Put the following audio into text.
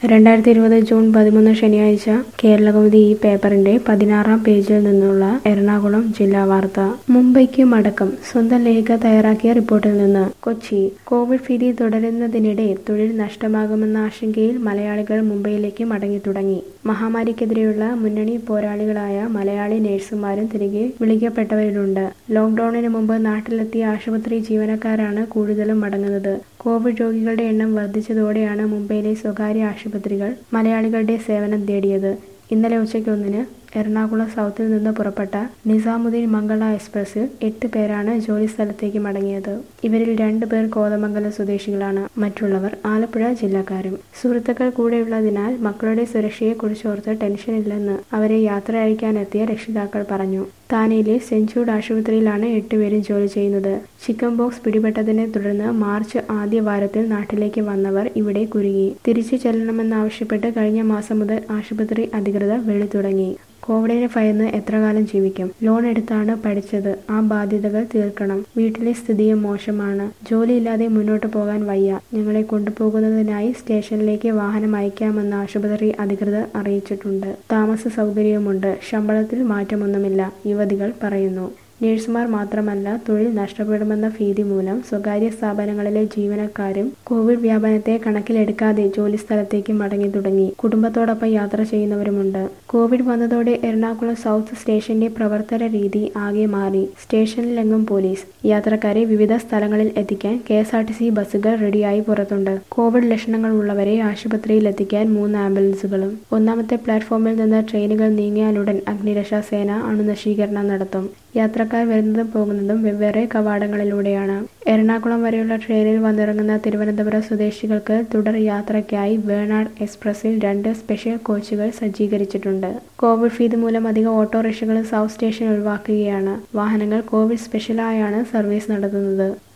രണ്ടായിരത്തി ഇരുപത് ജൂൺ പതിമൂന്ന് ശനിയാഴ്ച കേരളകൗമുദി ഈ പേപ്പറിന്റെ പതിനാറാം പേജിൽ നിന്നുള്ള എറണാകുളം ജില്ലാ വാർത്ത മുംബൈക്ക് മടക്കം സ്വന്തം ലേഖ തയ്യാറാക്കിയ റിപ്പോർട്ടിൽ നിന്ന് കൊച്ചി കോവിഡ് ഭീതി തുടരുന്നതിനിടെ തൊഴിൽ നഷ്ടമാകുമെന്ന ആശങ്കയിൽ മലയാളികൾ മുംബൈയിലേക്ക് മടങ്ങി തുടങ്ങി മഹാമാരിക്കെതിരെയുള്ള മുന്നണി പോരാളികളായ മലയാളി നഴ്സുമാരും തിരികെ വിളിക്കപ്പെട്ടവരിലുണ്ട് ലോക്ക്ഡൌണിന് മുമ്പ് നാട്ടിലെത്തിയ ആശുപത്രി ജീവനക്കാരാണ് കൂടുതലും മടങ്ങുന്നത് കോവിഡ് രോഗികളുടെ എണ്ണം വർദ്ധിച്ചതോടെയാണ് മുംബൈയിലെ സ്വകാര്യ ആശുപത്രികൾ മലയാളികളുടെ സേവനം തേടിയത് ഇന്നലെ ഉച്ചയ്ക്ക് ഒന്നിന് എറണാകുളം സൗത്തിൽ നിന്ന് പുറപ്പെട്ട നിസാമുദ്ദീൻ മംഗള എക്സ്പ്രസിൽ എട്ട് പേരാണ് ജോലി സ്ഥലത്തേക്ക് മടങ്ങിയത് ഇവരിൽ രണ്ടു പേർ കോതമംഗലം സ്വദേശികളാണ് മറ്റുള്ളവർ ആലപ്പുഴ ജില്ലക്കാരും സുഹൃത്തുക്കൾ കൂടെയുള്ളതിനാൽ മക്കളുടെ സുരക്ഷയെക്കുറിച്ചോർത്ത് ടെൻഷനില്ലെന്ന് അവരെ യാത്ര അയക്കാനെത്തിയ രക്ഷിതാക്കൾ പറഞ്ഞു താനെയിലെ സെന്റ് ജൂഡ് ആശുപത്രിയിലാണ് എട്ടുപേരും ജോലി ചെയ്യുന്നത് ചിക്കൻ ബോക്സ് പിടിപെട്ടതിനെ തുടർന്ന് മാർച്ച് ആദ്യ വാരത്തിൽ നാട്ടിലേക്ക് വന്നവർ ഇവിടെ കുരുങ്ങി തിരിച്ചു ചെല്ലണമെന്നാവശ്യപ്പെട്ട് കഴിഞ്ഞ മാസം മുതൽ ആശുപത്രി അധികൃതർ വെളി തുടങ്ങി കോവിഡിനെ ഭയന്ന് എത്ര കാലം ജീവിക്കും ലോൺ എടുത്താണ് പഠിച്ചത് ആ ബാധ്യതകൾ തീർക്കണം വീട്ടിലെ സ്ഥിതിയും മോശമാണ് ജോലിയില്ലാതെ മുന്നോട്ട് പോകാൻ വയ്യ ഞങ്ങളെ കൊണ്ടുപോകുന്നതിനായി സ്റ്റേഷനിലേക്ക് വാഹനം അയക്കാമെന്ന് ആശുപത്രി അധികൃതർ അറിയിച്ചിട്ടുണ്ട് താമസ സൗകര്യവുമുണ്ട് ശമ്പളത്തിൽ മാറ്റമൊന്നുമില്ല യുവതികൾ പറയുന്നു നഴ്സുമാർ മാത്രമല്ല തൊഴിൽ നഷ്ടപ്പെടുമെന്ന ഭീതി മൂലം സ്വകാര്യ സ്ഥാപനങ്ങളിലെ ജീവനക്കാരും കോവിഡ് വ്യാപനത്തെ കണക്കിലെടുക്കാതെ ജോലി സ്ഥലത്തേക്ക് മടങ്ങി തുടങ്ങി കുടുംബത്തോടൊപ്പം യാത്ര ചെയ്യുന്നവരുമുണ്ട് കോവിഡ് വന്നതോടെ എറണാകുളം സൗത്ത് സ്റ്റേഷന്റെ പ്രവർത്തന രീതി ആകെ മാറി സ്റ്റേഷനിലെങ്ങും പോലീസ് യാത്രക്കാരെ വിവിധ സ്ഥലങ്ങളിൽ എത്തിക്കാൻ K S R T C ബസ്സുകൾ റെഡിയായി പുറത്തുണ്ട് കോവിഡ് ലക്ഷണങ്ങൾ ഉള്ളവരെ ആശുപത്രിയിൽ എത്തിക്കാൻ മൂന്ന് ആംബുലൻസുകളും ഒന്നാമത്തെ പ്ലാറ്റ്ഫോമിൽ നിന്ന് ട്രെയിനുകൾ നീങ്ങിയാലുടൻ അഗ്നിരക്ഷാ സേന അണുനശീകരണം നടത്തും യാത്രക്കാർ വരുന്നതും പോകുന്നതും വെവ്വേറെ കവാടങ്ങളിലൂടെയാണ് എറണാകുളം വരെയുള്ള ട്രെയിനിൽ വന്നിറങ്ങുന്ന തിരുവനന്തപുരം സ്വദേശികൾക്ക് തുടർ യാത്രയ്ക്കായി വേണാട് എക്സ്പ്രസിൽ രണ്ട് സ്പെഷ്യൽ കോച്ചുകൾ സജ്ജീകരിച്ചിട്ടുണ്ട് കോവിഡ് ഭീതി മൂലം അധിക ഓട്ടോറിക്ഷകളും സൗത്ത് സ്റ്റേഷൻ ഒഴിവാക്കുകയാണ് വാഹനങ്ങൾ കോവിഡ് സ്പെഷ്യലായാണ് സർവീസ് നടത്തുന്നത്